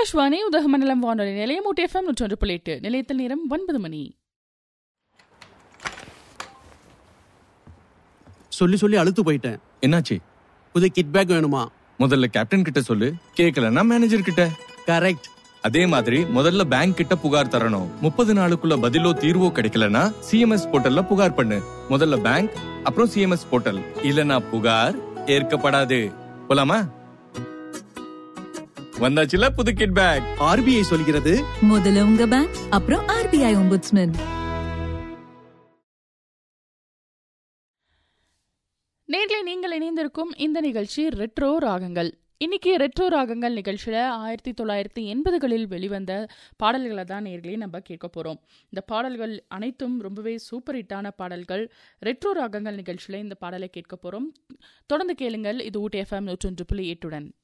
ஆகாஷ்வாணி உதகமண்டலம் வானொலி நிலையம் ஊட்டி எஃப்எம் நூற்றொன்று புள்ளி எட்டு நிலையத்தில் நேரம் ஒன்பது மணி சொல்லி சொல்லி அழுத்து போயிட்டேன் என்னாச்சு புது கிட் பேக் வேணுமா முதல்ல கேப்டன் கிட்ட சொல்லு கேக்கலன்னா மேனேஜர் கிட்ட கரெக்ட் அதே மாதிரி முதல்ல பேங்க் கிட்ட புகார் தரணும் முப்பது நாளுக்குள்ள பதிலோ தீர்வோ கிடைக்கலனா சிஎம்எஸ் போர்ட்டல்ல புகார் பண்ணு முதல்ல பேங்க் அப்புறம் சிஎம்எஸ் போர்ட்டல் இல்லனா புகார் ஏற்கப்படாது போலாமா வந்தாச்சுல புது கிட் பேக் ஆர்பிஐ சொல்கிறது முதல்ல உங்க பேங்க் அப்புறம் ஆர்பிஐ ஒம்புட்ஸ்மேன் நேர்களை நீங்கள் இணைந்திருக்கும் இந்த நிகழ்ச்சி ரெட்ரோ ராகங்கள் இன்னைக்கு ரெட்ரோ ராகங்கள் நிகழ்ச்சியில் ஆயிரத்தி தொள்ளாயிரத்தி எண்பதுகளில் வெளிவந்த பாடல்களை தான் நேர்களே நம்ம கேட்க போகிறோம் இந்த பாடல்கள் அனைத்தும் ரொம்பவே சூப்பர் ஹிட்டான பாடல்கள் ரெட்ரோ ராகங்கள் நிகழ்ச்சியில் இந்த பாடலை கேட்க போகிறோம் தொடர்ந்து கேளுங்கள் இது ஊட்டி எஃப்எம் நூற்றொன்று புள்ளி எட்டுடன்